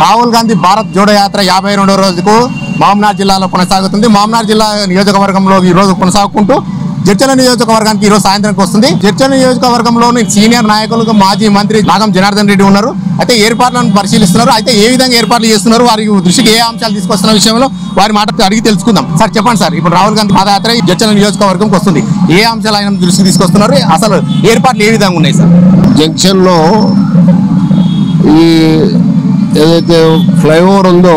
రాహుల్ గాంధీ భారత్ జోడో యాత్ర యాభై రెండో రోజుకు మామనార్ జిల్లాలో కొనసాగుతుంది మామనార్ జిల్లా నియోజకవర్గంలో ఈ రోజు కొనసాగుకుంటూ జడ్చల నియోజకవర్గానికి ఈ రోజు సాయంత్రంకి వస్తుంది జడ్చల నియోజకవర్గంలోని సీనియర్ నాయకులుగా మాజీ మంత్రి నాగం జనార్దన్ రెడ్డి ఉన్నారు అయితే ఏర్పాట్లను పరిశీలిస్తున్నారు అయితే ఏ విధంగా ఏర్పాట్లు చేస్తున్నారు వారి దృష్టికి ఏ అంశాలు తీసుకొస్తున్న విషయంలో వారి మాట అడిగి తెలుసుకుందాం సార్ చెప్పండి సార్ ఇప్పుడు రాహుల్ గాంధీ పాదయాత్ర ఈ జడ్చల నియోజకవర్గంకి వస్తుంది ఏ అంశాలు ఆయన దృష్టికి తీసుకొస్తున్నారు అసలు ఏర్పాట్లు ఏ విధంగా ఉన్నాయి సార్ జంక్షన్లో ఈ ఏదైతే ఫ్లైఓవర్ ఉందో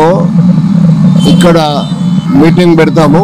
ఇక్కడ మీటింగ్ పెడతాము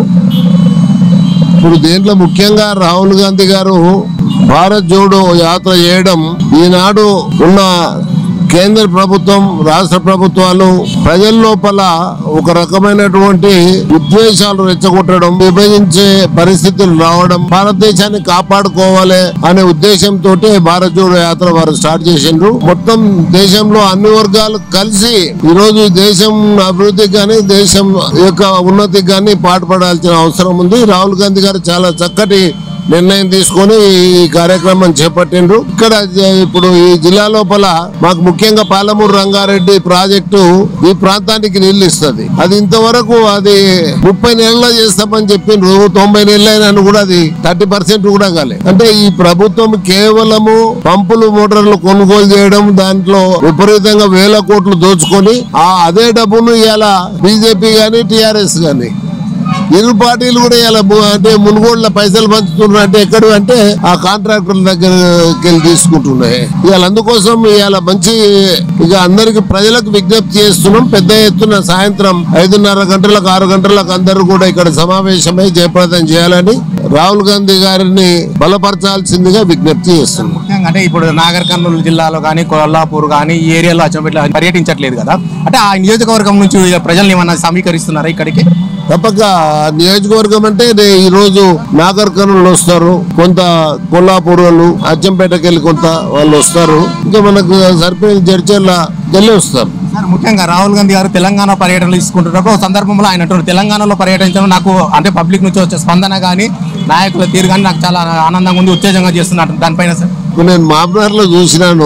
ఇప్పుడు దీంట్లో ముఖ్యంగా రాహుల్ గాంధీ గారు భారత్ జోడో యాత్ర చేయడం ఈనాడు ఉన్న కేంద్ర ప్రభుత్వం రాష్ట్ర ప్రభుత్వాలు ప్రజల లోపల ఒక రకమైనటువంటి ఉద్వేషాలు రెచ్చగొట్టడం విభజించే పరిస్థితులు రావడం భారతదేశాన్ని కాపాడుకోవాలి అనే ఉద్దేశంతో భారత్ జోడో యాత్ర వారు స్టార్ట్ చేసిండ్రు మొత్తం దేశంలో అన్ని వర్గాలు కలిసి ఈ రోజు దేశం అభివృద్ధికి కానీ దేశం యొక్క ఉన్నతికి కానీ పాటుపడాల్సిన అవసరం ఉంది రాహుల్ గాంధీ గారు చాలా చక్కటి నిర్ణయం తీసుకొని ఈ కార్యక్రమం చేపట్టిండ్రు ఇక్కడ జ- ఇప్పుడు ఈ జిల్లా లోపల మాకు ముఖ్యంగా పాలమూరు రంగారెడ్డి ప్రాజెక్టు ఈ ప్రాంతానికి నీళ్లు ఇస్తుంది అది ఇంతవరకు అది ముప్పై నెలల్లో చేస్తామని చెప్పిండ్రు తొంభై నెలలైనా కూడా అది థర్టీ పర్సెంట్ కూడా కాలే అంటే ఈ ప్రభుత్వం కేవలము పంపులు మోటార్లు కొనుగోలు చేయడం దాంట్లో విపరీతంగా వేల కోట్లు దోచుకొని ఆ అదే డబ్బును ఇవాళ బీజేపీ గాని టిఆర్ఎస్ గాని ఇరు పార్టీలు కూడా ఇలా ము- అంటే మునుగోడులో పైసలు పంచుతున్నారు అంటే ఎక్కడ అంటే ఆ కాంట్రాక్టర్ల దగ్గరికి వెళ్ళి తీసుకుంటున్నాయి ఇవాళ అందుకోసం ఇవాళ మంచి ఇక అందరికి ప్రజలకు విజ్ఞప్తి చేస్తున్నాం పెద్ద ఎత్తున సాయంత్రం ఐదున్నర గంటలకు ఆరు గంటలకు అందరూ కూడా ఇక్కడ సమావేశమై జయప్రదం చేయాలని రాహుల్ గాంధీ గారిని బలపరచాల్సిందిగా విజ్ఞప్తి చేస్తున్నాం ముఖ్యంగా అంటే ఇప్పుడు నాగర్ కర్నూలు జిల్లాలో కానీ కొల్లాపూర్ కానీ ఈ ఏరియాలో అచ్చంపేట పర్యటించట్లేదు కదా అంటే ఆ నియోజకవర్గం నుంచి ప్రజల్ని ఏమన్నా సమీకరిస్తున్నారా ఇక్కడికి తప్పక నియోజకవర్గం అంటే నే- ఈ రోజు నాగర్ కర్నూలు వస్తారు కొంత కొల్లాపూర్ వాళ్ళు అచ్చంపేటకి వెళ్ళి కొంత వాళ్ళు వస్తారు ఇంకా మనకు సర్పంచ్ జడ్చర్ల వెళ్ళి వస్తారు సార్ ముఖ్యంగా రాహుల్ గాంధీ గారు తెలంగాణ పర్యటనలు తీసుకుంటున్నప్పుడు ఒక సందర్భంలో ఆయన అంటున్నారు తెలంగాణలో పర్యటించడం నాకు అంటే పబ్లిక్ నుంచి వచ్చే స్పందన కానీ నాయకుల తీరు కానీ నాకు చాలా ఆనందంగా ఉంది ఉత్తేజంగా చేస్తున్నట్టు దానిపైన సార్ ఇప్పుడు నేను మామనార్లో చూసినాను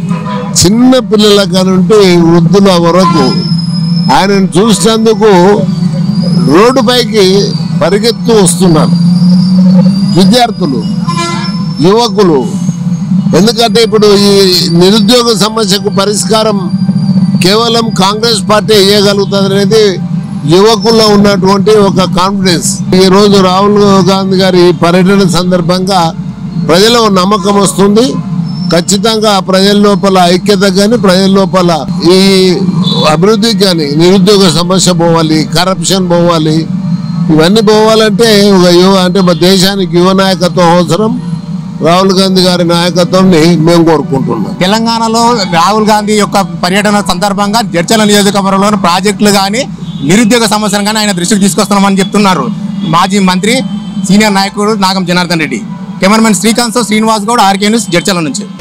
చిన్న పిల్లల కానుంటే వృద్ధుల వరకు ఆయనను చూసినందుకు రోడ్డుపైకి పరిగెత్తు వస్తున్నారు విద్యార్థులు యువకులు ఎందుకంటే ఇప్పుడు ఈ నిరుద్యోగ సమస్యకు పరిష్కారం కేవలం కాంగ్రెస్ పార్టీ వేయగలుగుతుంది అనేది యువకుల్లో ఉన్నటువంటి ఒక కాన్ఫిడెన్స్ ఈ రోజు రాహుల్ గాంధీ గారి పర్యటన సందర్భంగా ప్రజల నమ్మకం వస్తుంది ఖచ్చితంగా ప్రజల లోపల ఐక్యత కానీ ప్రజల లోపల ఈ అభివృద్ధికి కానీ నిరుద్యోగ సమస్య పోవాలి కరప్షన్ పోవాలి ఇవన్నీ పోవాలంటే ఒక యువ అంటే మా దేశానికి యువ నాయకత్వం అవసరం రాహుల్ గాంధీ గారి నాయకత్వాన్ని మేము కోరుకుంటున్నాం తెలంగాణలో రాహుల్ గాంధీ యొక్క పర్యటన సందర్భంగా జడ్చల నియోజకవర్గంలోని ప్రాజెక్టులు కానీ నిరుద్యోగ సమస్యలు కానీ ఆయన దృష్టికి తీసుకొస్తున్నామని చెప్తున్నారు మాజీ మంత్రి సీనియర్ నాయకుడు Nagam Janardhan Reddy cameraman Srikanth Srinivas Goud RK news Jadcherla నుంచి